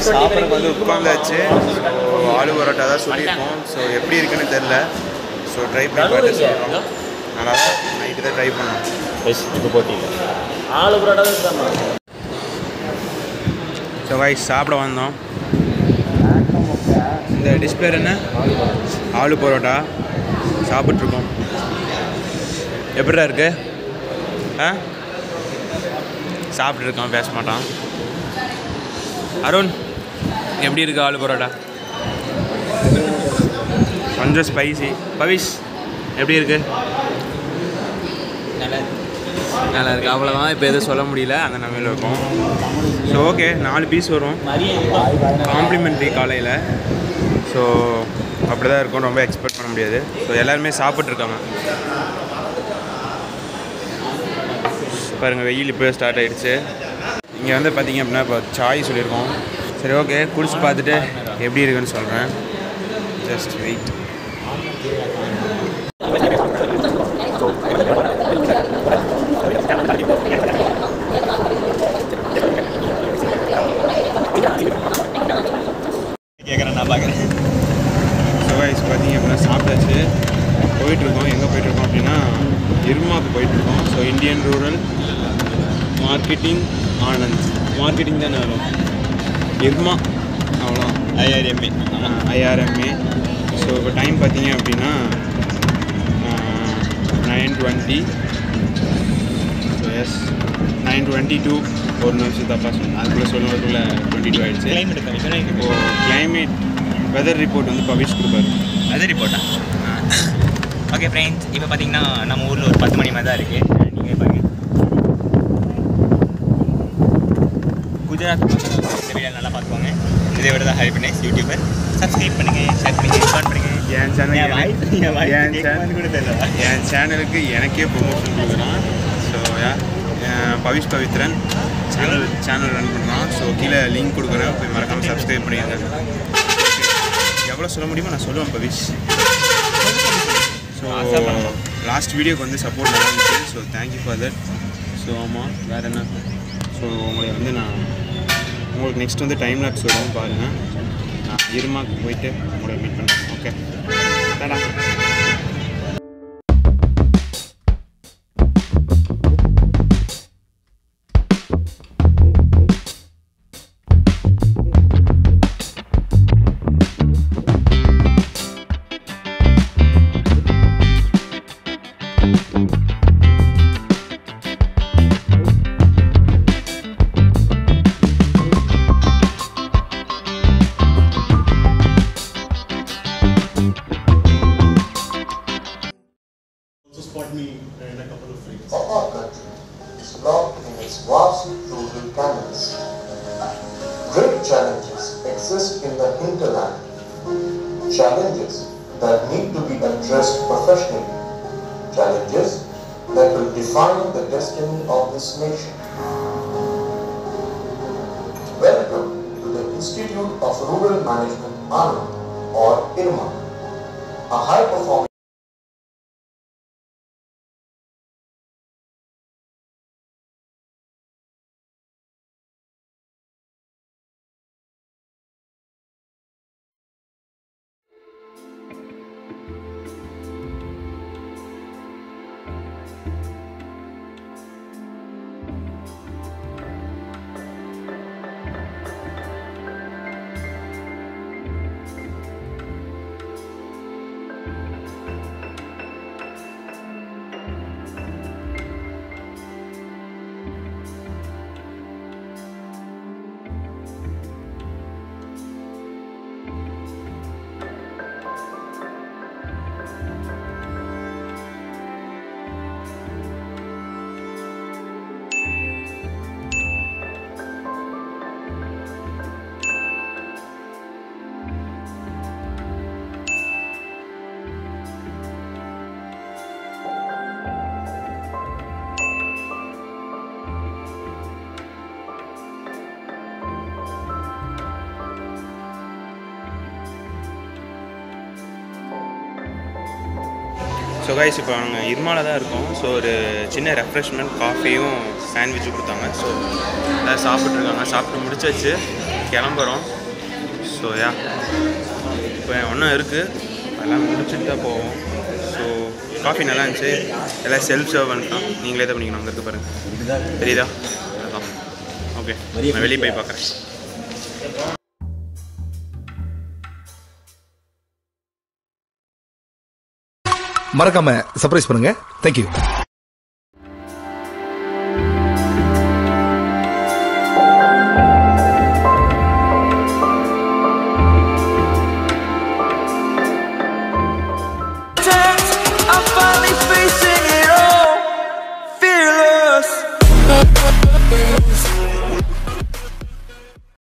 சாப்பிட்றதுக்கு வந்து உட்காந்தாச்சு ஸோ ஆலு பரோட்டா தான் சொல்லியிருக்கோம் ஸோ எப்படி இருக்குன்னு தெரில ஸோ ட்ரை பண்ணி பார்த்து சொல்கிறோம் நல்லா நைட்டு தான் ட்ரை பண்ணோம் இப்போ போட்டியில் ஆளு பரோட்டா தான் சாமா ஸோ வாய்ஸ் சாப்பிட வந்தோம் இந்த டிஷ் பேர் என்ன ஆலு பரோட்டா சாப்பிட்ருக்கோம் எப்படிடா இருக்கு ஆ சாப்பிட்ருக்கான் பேச மாட்டான் அருண் எப்படி இருக்கு ஆலு பரோட்டா கொஞ்சம் ஸ்பைசி பவிஷ் எப்படி இருக்கு நல்லா இருக்கு அவ்வளோதான் இப்போ எதுவும் சொல்ல முடியல அந்த நிலைமையில் இருக்கும் ஸோ ஓகே நாலு பீஸ் வரும் காம்ப்ளிமெண்ட்ரி காலையில் ஸோ அப்படி தான் இருக்கும் ரொம்ப எக்ஸ்பெக்ட் பண்ண முடியாது ஸோ எல்லாருமே சாப்பிட்ருக்காங்க பாருங்கள் வெயில் இப்போ ஸ்டார்ட் ஆயிடுச்சு இங்கே வந்து பார்த்தீங்க அப்படின்னா இப்போ சாய் சொல்லியிருக்கோம் சரி ஓகே குடிச்சு பார்த்துட்டு எப்படி இருக்குன்னு சொல்கிறேன் ஜஸ்ட் வெயிட் கேட்குறேன் நான் பார்க்குறேன் ஸோ கைஸ் பார்த்தீங்க அப்படின்னா சாப்பிட்டாச்சு போயிட்டுருக்கோம் எங்கே போயிட்டுருக்கோம் அப்படின்னா இருமாக்கு போயிட்டுருக்கோம் so Indian rural marketing Anand marketing தானே வரும் இர்மா அவ்வளோ ஐஆர்எம்ஏ ஐஆர்எம்ஏ ஸோ இப்போ டைம் பார்த்தீங்க அப்படின்னா nine twenty so yes nine twenty two ஒரு நிமிஷம் தப்பாக சொன்னேன் அதுக்குள்ளே சொல்லுறதுக்குள்ளே டுவெண்ட்டி டூ ஆயிடுச்சு கிளைமேட் கம்மி இப்போது கிளைமேட் வெதர் ரிப்போர்ட் வந்து பவிஷ் கொடுப்பாரு அது ரிப்போர்ட்டா ஓகே ஃப்ரெண்ட்ஸ் இப்போ பார்த்தீங்கன்னா நம்ம ஊரில் ஒரு பத்து மணி மாதிரி தான் இருக்குது நீங்கள் பாருங்க குஜராத் மக்கள் இந்த வீடியோ நல்லா பார்த்துக்கோங்க இதை விட தான் ஹெல்ப் பண்ணி யூடியூபர் சப்ஸ்கிரைப் பண்ணுங்கள் ஷேர் பண்ணுங்கள் கமெண்ட் பண்ணுங்கள் என் சேனல் என் வாய்ஸ் என் வாய்ஸ் என் கேட்குமான்னு கூட தெரியல என் சேனலுக்கு எனக்கே ப்ரொமோஷன் கொடுக்குறான் so ya Pavish Pavithran channel channel run பண்ணுறான் ஸோ கீழே லிங்க் கொடுக்குறேன் போய் மறக்காமல் சப்ஸ்கிரைப் பண்ணிடுங்க எவ்வளோ சொல்ல முடியுமோ நான் சொல்லுவேன் பவிஷ் ஸோ ஆசைப்படலாம். லாஸ்ட் வீடியோக்கு வந்து சப்போர்ட் நல்லா இருந்துச்சு so thank you for that so ஆமாம் வேறு என்ன ஸோ உங்களை வந்து நான் உங்களுக்கு நெக்ஸ்ட் வந்து டைம் லாப்ஸ் வரும் பாருங்கள் நான் இருமாக்கு போயிட்டு உங்களை மீட் பண்ணுறேன் ஓகே டாடா also spot me and a couple of friends. Our country is locked in its vast rural canals. Great challenges exist in the hinterland. Challenges that need to be addressed professionally. Challenges that will define the destiny of this nation. Welcome to the Institute of Rural Management, Anand, or IRMA, a high-performing so guys இப்போ நாங்கள் இருமாவில் தான் இருக்கோம் so ஒரு சின்ன refreshment காஃபியும் சாண்ட்விட்சும் கொடுத்தாங்க so அதை சாப்பிட்ருக்காங்க சாப்பிட்டு முடிச்சாச்சு கிளம்புறோம் ஸோ யா இப்போ ஒன்றும் இருக்குது அதெல்லாம் முடிச்சுட்டு தான் போவோம் ஸோ காஃபி நல்லா இருந்துச்சு எல்லாம் செல்ஃப் சர்வ் பண்ணிட்டோம் நீங்களே தான் பண்ணிக்கணும் அங்கே இருக்கு பாருங்க தெரியுதா அதான் ஓகே நான் வெளியே போய் பார்க்குறேன் மறக்காம சர்ப்ரைஸ் பண்ணுங்க தேங்க்யூ